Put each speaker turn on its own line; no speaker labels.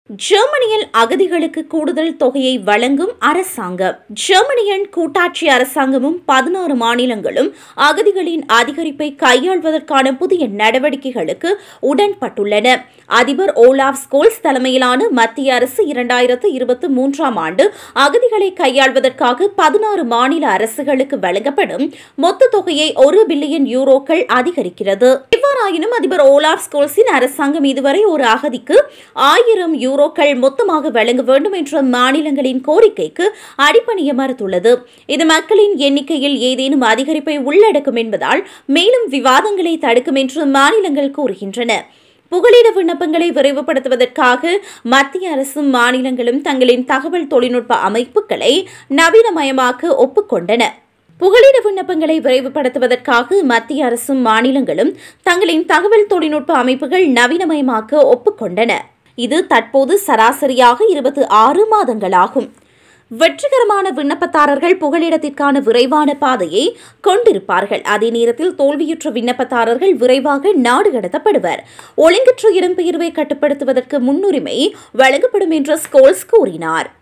ஜெர்மனியில் அகதிகளுக்கு கூடுதல் தொகையை வழங்கும் அரசாங்கம் ஜெர்மனியின் கூட்டாட்சி அரசாங்கமும் பதினாறு மாநிலங்களும் அகதிகளின் அதிகரிப்பை கையாள்வதற்கான புதிய நடவடிக்கைகளுக்கு உடன்பட்டுள்ளன அதிபர் ஓலாப் ஸ்கோல்ஸ் தலைமையிலான மத்திய அரசு இரண்டாயிரத்து இருபத்தி மூன்றாம் ஆண்டு அகதிகளை கையாள்வதற்காக பதினாறு மாநில அரசுகளுக்கு வழங்கப்படும் மொத்த தொகையை ஒரு பில்லியன் யூரோக்கள் அதிகரிக்கிறது எவ்வாறாயினும் அதிபர் ஓலாப் ஸ்கோல்ஸின் அரசாங்கம் இதுவரை ஒரு அகதிக்கு ஆயிரம் யூரோக்கள் மொத்தமாக வழங்க வேண்டும் என்ற மாநிலங்களின் கோரிக்கைக்கு அடிப்பணிய மறுத்துள்ளது இது மக்களின் எண்ணிக்கையில் ஏதேனும் அதிகரிப்பை உள்ளடக்கும் என்பதால் மேலும் விவாதங்களை தடுக்கும் என்று மாநிலங்கள் கூறுகின்றன புகலிட விண்ணப்பங்களை விரைவுபடுத்துவதற்காக மத்திய அரசும் மாநிலங்களும் தங்களின் தகவல் தொழில்நுட்ப அமைப்புகளை நவீனமயமாக்க ஒப்புக்கொண்டன புகலிட விண்ணப்பங்களை விரைவுபடுத்துவதற்காக மத்திய அரசும் மாநிலங்களும் தங்களின் தகவல் தொழில்நுட்ப அமைப்புகள் நவீனமயமாக்க ஒப்புக்கொண்டன இது தற்போது சராசரியாக இருபத்தி ஆறு மாதங்களாகும் வெற்றிகரமான விண்ணப்பதாரர்கள் புகலிடத்திற்கான விரைவான பாதையை கொண்டிருப்பார்கள் அதே நேரத்தில் தோல்வியுற்ற விண்ணப்பதாரர்கள் விரைவாக நாடு கடத்தப்படுவர் ஒழுங்கற்ற இடம்பெயர்வை கட்டுப்படுத்துவதற்கு முன்னுரிமை வழங்கப்படும் என்று ஸ்கோல்ஸ் கூறினார்